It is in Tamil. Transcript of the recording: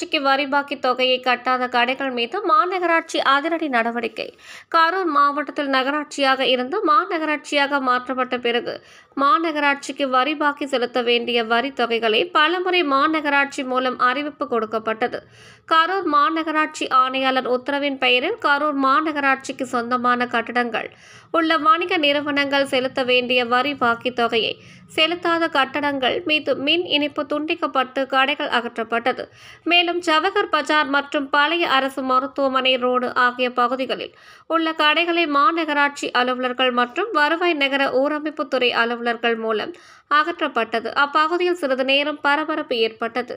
மாநகராட்சிக்கு வரி பாக்கி தொகையை கட்டாத கடைகள் மீது மாநகராட்சி அதிரடி நடவடிக்கை கரூர் மாவட்டத்தில் நகராட்சியாக இருந்து மாநகராட்சியாக மாற்றப்பட்ட பிறகு மாநகராட்சிக்கு வரி பாக்கி செலுத்த வேண்டிய வரி தொகைகளை பலமுறை மாநகராட்சி மூலம் அறிவிப்பு கொடுக்கப்பட்டது கரூர் மாநகராட்சி ஆணையாளர் உத்தரவின் பெயரில் கரூர் மாநகராட்சிக்கு சொந்தமான கட்டடங்கள் உள்ள வணிக நிறுவனங்கள் செலுத்த வேண்டிய வரி பாக்கி தொகையை செலுத்தாத கட்டடங்கள் மீது மின் இணைப்பு துண்டிக்கப்பட்டு கடைகள் அகற்றப்பட்டது மேலும் ஜவஹர் பஜார் மற்றும் பழைய அரசு மருத்துவமனை ரோடு ஆகிய பகுதிகளில் உள்ள கடைகளை மாநகராட்சி அலுவலர்கள் மற்றும் வருவாய் நகர ஊரமைப்புத்துறை அலுவலர்கள் மூலம் அகற்றப்பட்டது அப்பகுதியில் சிறிது நேரம் பரபரப்பு ஏற்பட்டது